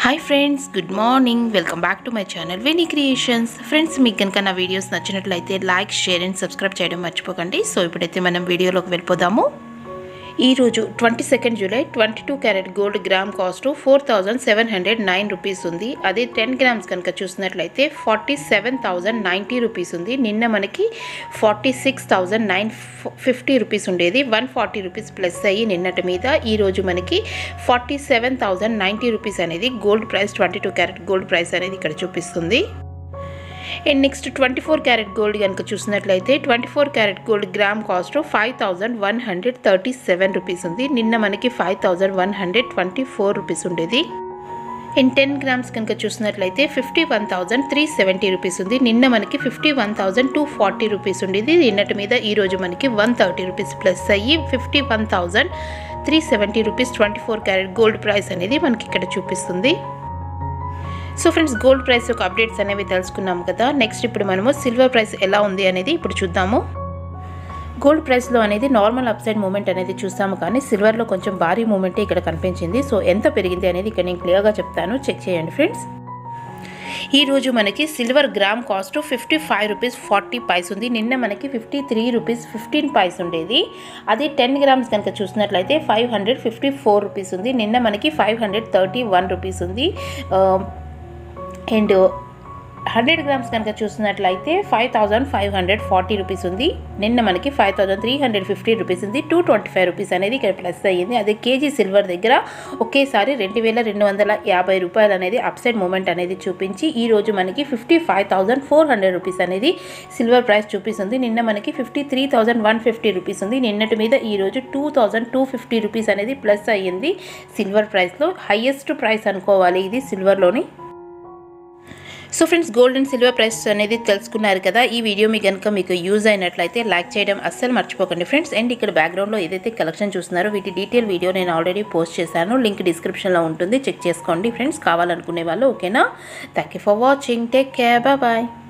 hi friends good morning welcome back to my channel Veni Creations friends మీకు కనుక నా videos నచ్చినట్లయితే లైక్ షేర్ అండ్ సబ్స్క్రైబ్ చేయడం మర్చిపోకండి సో ఇప్పుడైతే మనం వీడియోలోకి వెళ్ళిపోదాము ఈరోజు twenty second July twenty two carat gold gram cost four thousand seven hundred nine rupees ఉంది అదే టెన్ గ్రామ్స్ కనుక చూసినట్లయితే forty seven thousand ninety rupees ఉంది నిన్న మనకి forty six thousand nine fifty rupees ఉండేది వన్ ఫార్టీ రూపీస్ ప్లస్ అయ్యి నిన్నటి మీద ఈరోజు మనకి forty seven thousand ninety rupees అనేది gold price twenty two carat gold price అనేది ఇక్కడ చూపిస్తుంది and next twenty four carat gold కనుక చూసినట్లయితే twenty four carat gold gram cost five thousand one hundred thirty seven rupees ఉంది నిన్న మనకి five thousand one hundred twenty four rupees ఉండేది and ten grams కనుక చూసినట్లయితే fifty one thousand three seventy rupees ఉంది నిన్న మనకి fifty one thousand two forty rupees ఉండేది నిన్నటి మీద ఈరోజు మనకి వన్ థర్టీ రూపీస్ ప్లస్ అయ్యి fifty one thousand three seventy rupees twenty four carat gold price అనేది మనకి ఇక్కడ చూపిస్తుంది సో ఫ్రెండ్స్ గోల్డ్ ప్రైస్ యొక్క అప్డేట్స్ అనేవి తెలుసుకున్నాము కదా నెక్స్ట్ ఇప్పుడు మనము సిల్వర్ ప్రైస్ ఎలా ఉంది అనేది ఇప్పుడు చూద్దాము గోల్డ్ ప్రైస్లో అనేది నార్మల్ అప్సైడ్ మూమెంట్ అనేది చూస్తాము కానీ సిల్వర్లో కొంచెం భారీ మూమెంటే ఇక్కడ కనిపించింది సో ఎంత పెరిగింది అనేది ఇక్కడ నేను క్లియర్గా చెప్తాను చెక్ చేయండి ఫ్రెండ్స్ ఈరోజు మనకి silver gram cost fifty five rupees forty paise ఉంది నిన్న మనకి fifty three rupees fifteen paise ఉండేది అదే టెన్ గ్రామ్స్ కనుక చూసినట్లయితే five hundred fifty four rupees ఉంది నిన్న మనకి five hundred thirty one rupees ఉంది అండ్ హండ్రెడ్ గ్రామ్స్ కనుక చూసినట్లయితే five thousand five hundred forty rupees ఉంది నిన్న మనకి five thousand three hundred fifty rupees ఉంది టూ ట్వంటీ ఫైవ్ రూపీస్ అనేది ఇక్కడ ప్లస్ అయ్యింది అదే కేజీ సిల్వర్ దగ్గర ఒకేసారి రెండు వేల రెండు వందల యాభై రూపాయలు అనేది అప్సైడ్ మూమెంట్ అనేది చూపించి ఈ రోజు మనకి fifty five thousand four hundred rupees అనేది సిల్వర్ ప్రైస్ చూపిస్తుంది నిన్న మనకి fifty three thousand one fifty rupees ఉంది నిన్నటి మీద ఈ రోజు two thousand two fifty rupees అనేది ప్లస్ అయ్యింది సిల్వర్ ప్రైస్లో హయ్యెస్ట్ ప్రైస్ అనుకోవాలి ఇది సిల్వర్లోని so friends gold and silver price అనేది తెలుసుకున్నారు కదా ఈ వీడియో మీ కనుక మీకు యూజ్ అయినట్లయితే లైక్ చేయడం అస్సలు మర్చిపోకండి ఫ్రెండ్స్ అండ్ ఇక్కడ బ్యాక్గ్రౌండ్లో ఏదైతే కలెక్షన్ చూస్తున్నారో వీటి డీటెయిల్ వీడియో నేను ఆల్రెడీ పోస్ట్ చేశాను లింక్ డిస్క్రిప్షన్లో ఉంటుంది చెక్ చేసుకోండి ఫ్రెండ్స్ కావాలనుకునే వాళ్ళు ఓకేనా thank you for watching take care bye